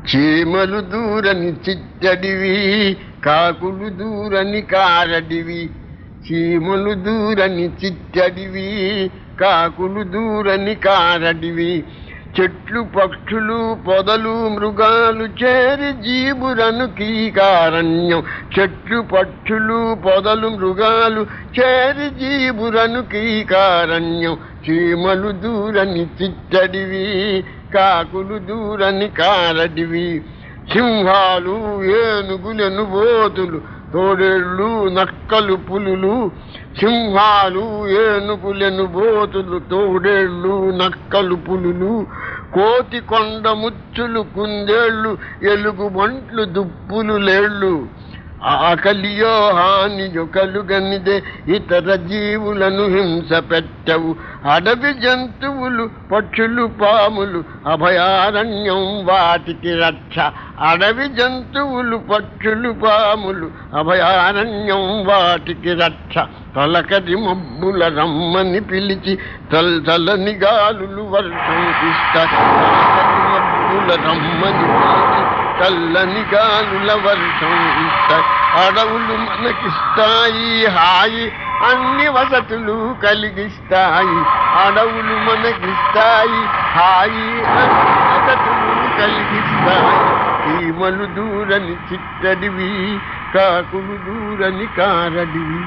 చీమలు దూరని చిట్టడివి కాకులు దూరని కారడివి చీమలు దూరని చిట్టడివి కాకులు దూరని కారడివి చెట్లు పక్షులు పొదలు మృగాలు చేరి జీవురను కీకారణ్యం చెట్లు పక్షులు పొదలు మృగాలు చేరి జీవురను కీకారణ్యం చీమలు దూరని చిట్టడివి కాకులు దూరని కారడివి సింహాలు ఏనుగులను బోతులు తోడేళ్ళు నక్కలు పులులు సింహాలు ఏనుగులను బోతులు తోడేళ్ళు నక్కలు పులులు కోతి కొండ ముచ్చులు కుందేళ్ళు ఎలుగు మంట్లు దుప్పులు లేళ్ళు ఆకలియో హానియో కలుగనిదే ఇతర జీవులను హింస పెట్టవు అడవి జంతువులు పక్షులు పాములు అభయారణ్యం వాటికి రక్ష అడవి జంతువులు పక్షులు పాములు అభయారణ్యం వాటికి రక్ష తొలకరి మబ్బుల రమ్మని పిలిచి తల్తలని గాలులు వర్షం ఇస్తాయి తొలకరి మబ్బుల రమ్మని పిలిచి చల్లని గాలుల వర్షం ఇస్తాయి అడవులు మనకిస్తాయి హాయి అన్ని వసతులు కలిగిస్తాయి అడవులు మనకిస్తాయి హాయి అన్ని వసతులు కలిగిస్తాయి చీమలు దూరని చిట్టడివి కాకులు దూరని కారడివి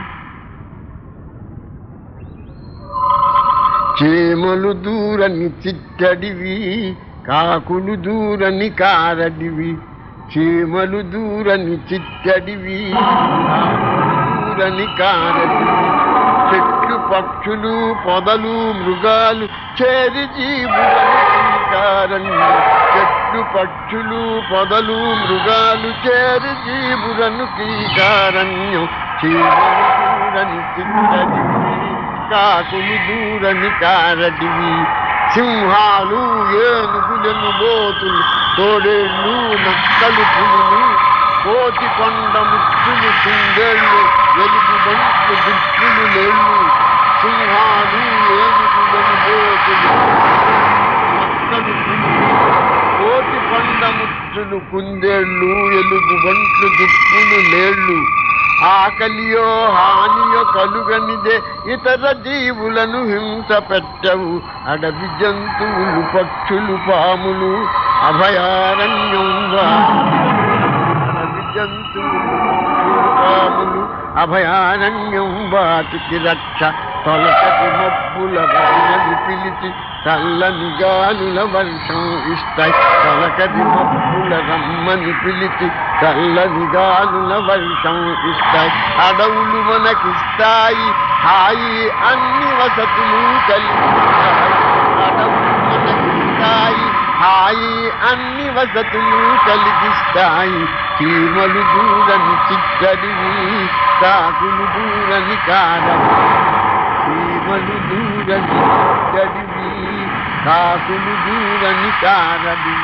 చీమలు దూరని చిట్టడివి కాకులు దూరని కారడివి చీమలు దూరని చిట్టడివి కాకులు దూరని కారడివి చెట్లు పక్షులు పొదలు మృగాలు చేరి జీవులని కారణ్యం చెట్లు పక్షులు పొదలు మృగాలు చేరి జీవులను కీకారణ్యం చీమలు దూరని చిట్టడివి కాకులు దూరని కారడివి సింహాలు ఏనుగులను బోతులు తోడేళ్ళు నక్కలు పులులు కోతి కొండ ముచ్చులు కుందేళ్ళు ఎలుగు బంట్లు దుప్పులు లేళ్ళు సింహాలు ఏనుగులను బోతులు నక్కలు పులులు కోతి కొండ ముచ్చులు కుందేళ్ళు ఎలుగు బంట్లు దుప్పులు లేళ్ళు ఆకలియో హానియో కలుగనిదే ఇతర జీవులను హింస పెట్టవు అడవి జంతువులు పక్షులు పాములు అభయారణ్యంగా అడవి జంతువులు పక్షులు పాములు అభయారణ్యం వాటికి రక్ష తొలకటి మబ్బుల వర్ణని పిలిచి చల్లని గాలుల వర్షం ఇస్తాయి తొలకటి మబ్బుల రమ్మని పిలిచి చల్లని గాలుల వర్షం ఇస్తాయి అడవులు మనకిస్తాయి హాయి అన్ని వసతులు కలిగిస్తాయి అడవులు మనకిస్తాయి హాయి అన్ని వసతులు కలిగిస్తాయి చీమలు దూరని చిట్టడివి కాకులు దూరని కారవి చీమలు దూరని చిట్టడివి కాకులు దూరని కారవి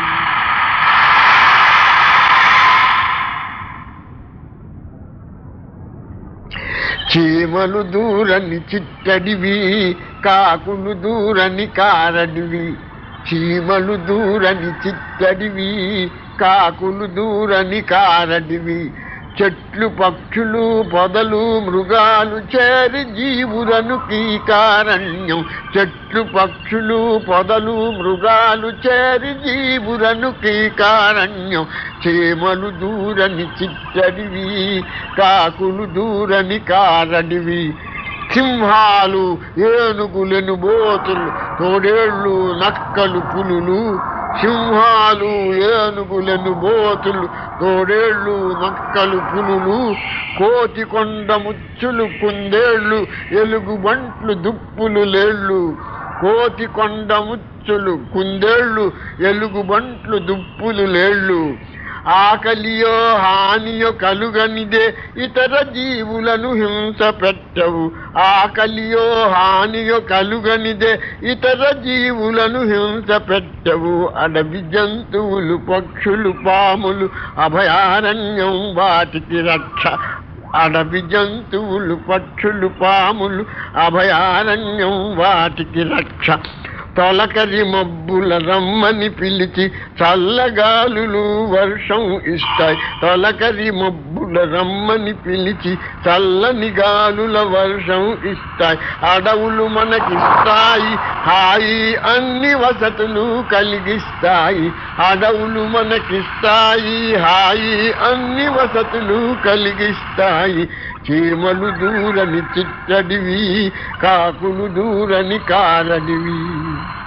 చీమలు దూరని చిట్టడివి కాకులు దూరని కారడివి చీమలు దూరని చిట్టడివి కాకులు దూరని కారడివి చెట్లు పక్షులు పొదలు మృగాలు చేరి జీవులను కీకారణ్యం చెట్లు పక్షులు పొదలు మృగాలు చేరి జీవులను కీకారణ్యం చీమలు దూరని చిట్టడివి కాకులు దూరని కారడివి సింహాలు ఏనుగులను బోతులు తోడేళ్ళు నక్కలు పులులు సింహాలు ఏనుగులను బోతులు తోడేళ్ళు నక్కలు పులులు కోతి కొండ ముచ్చులు కుందేళ్ళు ఎలుగు బంట్లు దుప్పులు లేళ్ళు కోతి కొండ ముచ్చులు కుందేళ్ళు ఎలుగు బంట్లు దుప్పులు లేళ్ళు ఆకలియో హానియో కలుగనిదే ఇతర జీవులను హింస పెట్టవు ఆకలియో హానియో కలుగనిదే ఇతర జీవులను హింస పెట్టవు అడవి జంతువులు పక్షులు పాములు అభయారణ్యం వాటికి రక్ష అడవి జంతువులు పక్షులు పాములు అభయారణ్యం వాటికి రక్ష తొలకరి మబ్బుల రమ్మని పిలిచి చల్లగాలులు వర్షం ఇస్తాయి తొలకరి మబ్బుల రమ్మని పిలిచి చల్లని గాలుల వర్షం ఇస్తాయి అడవులు మనకిస్తాయి హాయి అన్ని వసతులు కలిగిస్తాయి అడవులు మనకిస్తాయి హాయి అన్ని వసతులు కలిగిస్తాయి చీమలు దూరని చిట్టడివి కాకులు దూరని కారడివి